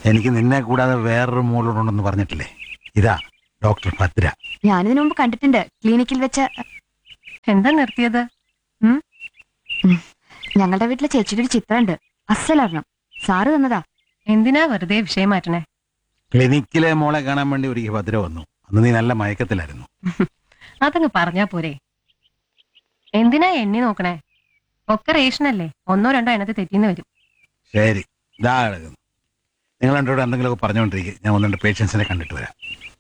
എനിക്ക് നിന്നെ കൂടാതെ വേറൊരു മോളോടുണ്ടെന്ന് പറഞ്ഞിട്ടില്ലേ ഇതാ ഡോക്ടർ ഭദ്ര ഞാനിതിനു മുമ്പ് കണ്ടിട്ടുണ്ട് ക്ലിനിക്കിൽ വെച്ച് എന്താ നിർത്തിയത് ഞങ്ങളുടെ വീട്ടിലെ ചേച്ചിയുടെ ഒരു ചിത്രമുണ്ട് അസലൊരെണ്ണം സാറ് തന്നതാ എന്തിനാ വെറുതെ വിഷയം മാറ്റണേ ക്ലിനിക്കിലെ മോളെ കാണാൻ വേണ്ടി ഒരിക്കൽ ഭദ്ര വന്നു അന്ന് നീ നല്ല മയക്കത്തിലായിരുന്നു അതങ്ങ് പറഞ്ഞാ പോരെ എന്തിനാ എണ്ണി നോക്കണേ ഒക്കെ റേഷനല്ലേ ഒന്നോ രണ്ടോ എണ്ണത്തിൽ തെറ്റിന്ന് വരും ശരി ഇതാ കിടക്കുന്നു നിങ്ങൾ രണ്ടോട് എന്തെങ്കിലുമൊക്കെ പറഞ്ഞുകൊണ്ടിരിക്കും ഞാൻ ഒന്ന് രണ്ട് പേഷ്യൻസിനെ കണ്ടിട്ട് വരാം